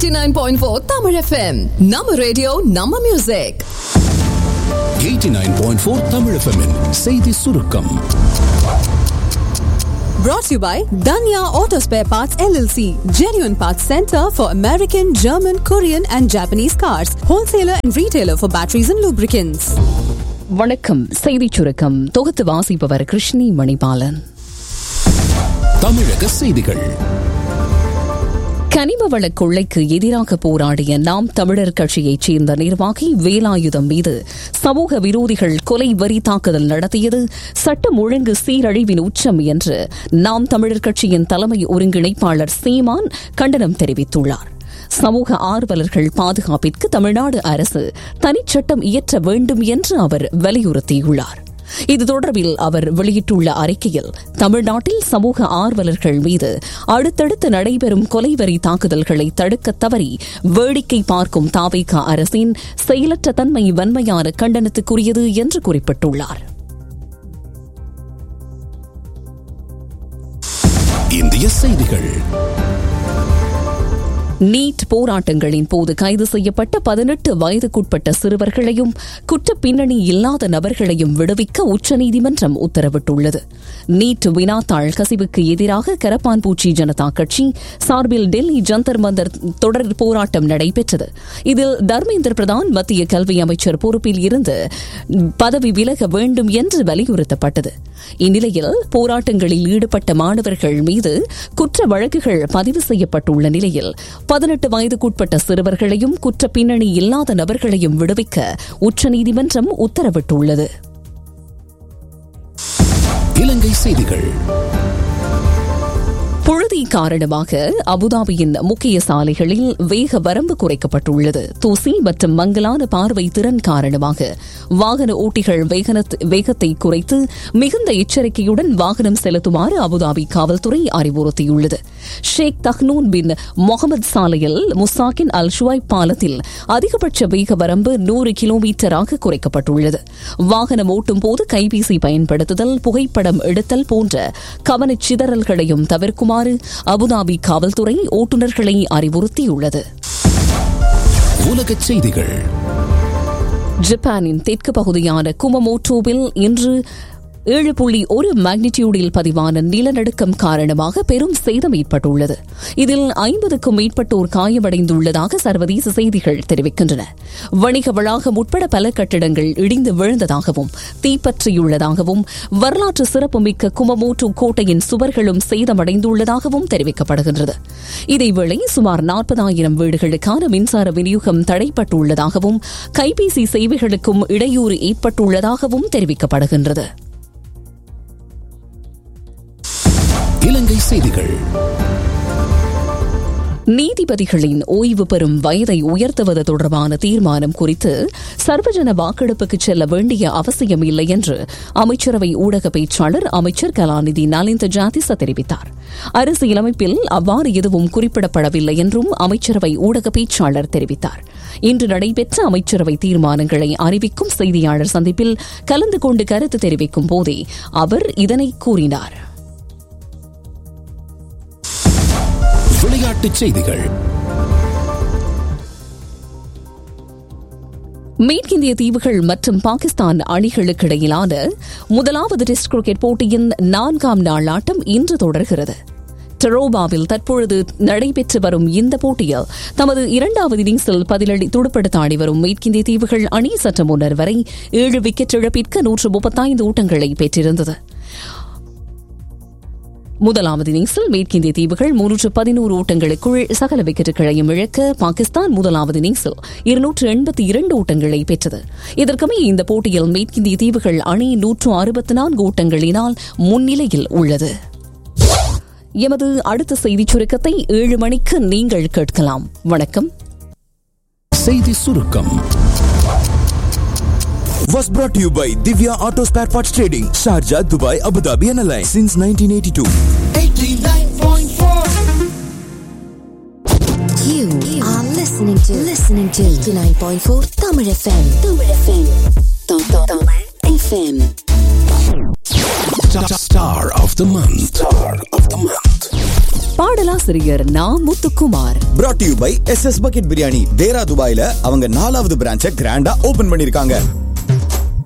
89.4 Tamil FM. நம்ம radio நம்ம music 89.4 Tamil FM -இன் செய்தி சுருக்கம் brought to you by Danya Auto Spare Parts LLC, genuine parts center for American, German, Korean and Japanese cars, wholesaler and retailer for batteries and lubricants. வணக்கம் செய்திச் சுருக்கம் தொகுத்து வாசிப்பவர் கிருஷ்ணி மணிபாலன் தமிழக செய்திகள் கனிம வள கொள்ளைக்கு எதிராக போராடிய நாம் தமிழர் கட்சியைச் சேர்ந்த நிர்வாகி வேலாயுதம் மீது சமூக விரோதிகள் கொலை வரி தாக்குதல் நடத்தியது சட்டம் ஒழுங்கு சீரழிவின் உச்சம் என்று நாம் தமிழர் கட்சியின் தலைமை ஒருங்கிணைப்பாளர் சீமான் கண்டனம் தெரிவித்துள்ளார் சமூக ஆர்வலர்கள் பாதுகாப்பிற்கு தமிழ்நாடு அரசு தனிச்சட்டம் இயற்ற வேண்டும் என்று அவர் வலியுறுத்தியுள்ளார் இது தொடர்பில் அவர் வெளியிட்டுள்ள அறிக்கையில் தமிழ்நாட்டில் சமூக ஆர்வலர்கள் மீது அடுத்தடுத்து நடைபெறும் கொலைவரி தாக்குதல்களை தடுக்க தவறி வேடிக்கை பார்க்கும் தாவேகா அரசின் செயலற்ற தன்மை வன்மையான கண்டனத்துக்குரியது என்று குறிப்பிட்டுள்ளார் இந்திய செய்திகள் நீட் போராட்டங்களின் போது கைது செய்யப்பட்ட பதினெட்டு வயதுக்குட்பட்ட சிறுவர்களையும் குற்ற பின்னணி இல்லாத நபர்களையும் விடுவிக்க உச்சநீதிமன்றம் உத்தரவிட்டுள்ளது நீட் வினாத்தாள் கசிவுக்கு எதிராக கரப்பான்பூச்சி ஜனதா கட்சி சார்பில் டெல்லி ஜந்தர் மந்தர் தொடர் போராட்டம் நடைபெற்றது இதில் தர்மேந்திர பிரதான் மத்திய கல்வி அமைச்சர் பொறுப்பில் இருந்து பதவி விலக வேண்டும் என்று வலியுறுத்தப்பட்டது இந்நிலையில் போராட்டங்களில் ஈடுபட்ட மாணவர்கள் மீது குற்ற வழக்குகள் பதிவு செய்யப்பட்டுள்ள நிலையில் பதினெட்டு வயதுக்குட்பட்ட சிறுவர்களையும் குற்ற பின்னணி இல்லாத நபர்களையும் விடுவிக்க உச்சநீதிமன்றம் உத்தரவிட்டுள்ளது இலங்கை செய்திகள் புழுதி காரணமாக அபுதாபியின் முக்கிய சாலைகளில் வேக வரம்பு குறைக்கப்பட்டுள்ளது தூசி மற்றும் மங்கலான பார்வை திறன் காரணமாக வாகன ஓட்டிகள் வேகத்தை குறைத்து மிகுந்த எச்சரிக்கையுடன் வாகனம் செலுத்துமாறு அபுதாபி காவல்துறை அறிவுறுத்தியுள்ளது ஷேக் தஹ்னூன் பின் முகமது சாலையில் முசாக்கின் அல் ஷுவாய் பாலத்தில் அதிகபட்ச வேக வரம்பு நூறு கிலோமீட்டராக குறைக்கப்பட்டுள்ளது வாகனம் ஓட்டும் போது கைபேசி பயன்படுத்துதல் புகைப்படம் எடுத்தல் போன்ற கவனச் சிதறல்களையும் தவிர்க்குமாறு அபுதாபி காவல்துறை ஓட்டுநர்களை அறிவுறுத்தியுள்ளது உலகச் செய்திகள் ஜப்பானின் தெற்கு பகுதியான குமமோட்டோவில் இன்று ஏழு புள்ளி ஒரு மேக்னிடியூடில் பதிவான நிலநடுக்கம் காரணமாக பெரும் சேதம் ஏற்பட்டுள்ளது இதில் ஐம்பதுக்கும் மேற்பட்டோர் காயமடைந்துள்ளதாக சர்வதேச செய்திகள் தெரிவிக்கின்றன வணிக வளாகம் உட்பட பல கட்டிடங்கள் இடிந்து விழுந்ததாகவும் தீப்பற்றியுள்ளதாகவும் வரலாற்று சிறப்புமிக்க குமமோட்டோ கோட்டையின் சுவர்களும் சேதமடைந்துள்ளதாகவும் தெரிவிக்கப்படுகின்றது இதேவேளை சுமார் நாற்பதாயிரம் வீடுகளுக்கான மின்சார விநியோகம் தடைப்பட்டுள்ளதாகவும் கைபேசி சேவைகளுக்கும் இடையூறு ஏற்பட்டுள்ளதாகவும் தெரிவிக்கப்படுகின்றது இலங்கை செய்திகள் நீதிபதிகளின் ஓய்வு பெறும் வயதை உயர்த்துவது தொடர்பான தீர்மானம் குறித்து சர்வஜன வாக்கெடுப்புக்கு செல்ல வேண்டிய அவசியம் இல்லை என்று அமைச்சரவை ஊடக பேச்சாளர் அமைச்சர் கலாநிதி நலிந்த ஜாதிச தெரிவித்தார் அரசியலமைப்பில் அவ்வாறு எதுவும் குறிப்பிடப்படவில்லை என்றும் அமைச்சரவை ஊடக பேச்சாளர் தெரிவித்தார் இன்று நடைபெற்ற அமைச்சரவை தீர்மானங்களை அறிவிக்கும் செய்தியாளர் சந்திப்பில் கலந்து கொண்டு கருத்து தெரிவிக்கும் போதே அவர் இதனை கூறினார் விளையாட்டுச் செய்திகள் மேற்கிந்திய தீவுகள் மற்றும் பாகிஸ்தான் அணிகளுக்கு இடையிலான முதலாவது டெஸ்ட் கிரிக்கெட் போட்டியின் நான்காம் நாள் ஆட்டம் இன்று தொடர்கிறது டெரோபாவில் தற்பொழுது நடைபெற்று வரும் இந்த போட்டியில் தமது இரண்டாவது இன்னிங்ஸில் பதிலடி துடுப்படுத்த ஆடி வரும் மேற்கிந்திய தீவுகள் அணி சற்று முன்னர் வரை ஏழு விக்கெட் இழப்பிற்கு நூற்று முப்பத்தைந்து ஓட்டங்களை பெற்றிருந்தது முதலாவது இன்னிங்ஸில் மேற்கிந்திய தீவுகள் முன்னூற்று பதினோரு ஓட்டங்களுக்குள் சகல விக்கெட்டுகளையும் இழக்க பாகிஸ்தான் முதலாவது இன்னிங்ஸில் இருநூற்று எண்பத்தி இரண்டு ஓட்டங்களை பெற்றது இதற்கமைய இந்த போட்டியில் மேற்கிந்திய தீவுகள் அணி நூற்று அறுபத்தி நான்கு ஓட்டங்களினால் முன்னிலையில் உள்ளது எமது அடுத்த செய்திச் சுருக்கத்தை ஏழு மணிக்கு நீங்கள் கேட்கலாம் வணக்கம் செய்தி சுருக்கம் was brought to you by Divya Auto Spare Parts Trading, Sharjah, Dubai, Abu Dhabi and Alliance since 1982. You are listening to listening to 89.4 Tamil FM. Tamil FM. Tamil FM. Star of the month. Star of the month. பாடலாசிரியர் Na Muthukumar brought to you by S S bucket biryani Deira துபாயில அவங்க நாலாவது பிரான்ச்சை கிராண்டா open பண்ணிருக்காங்க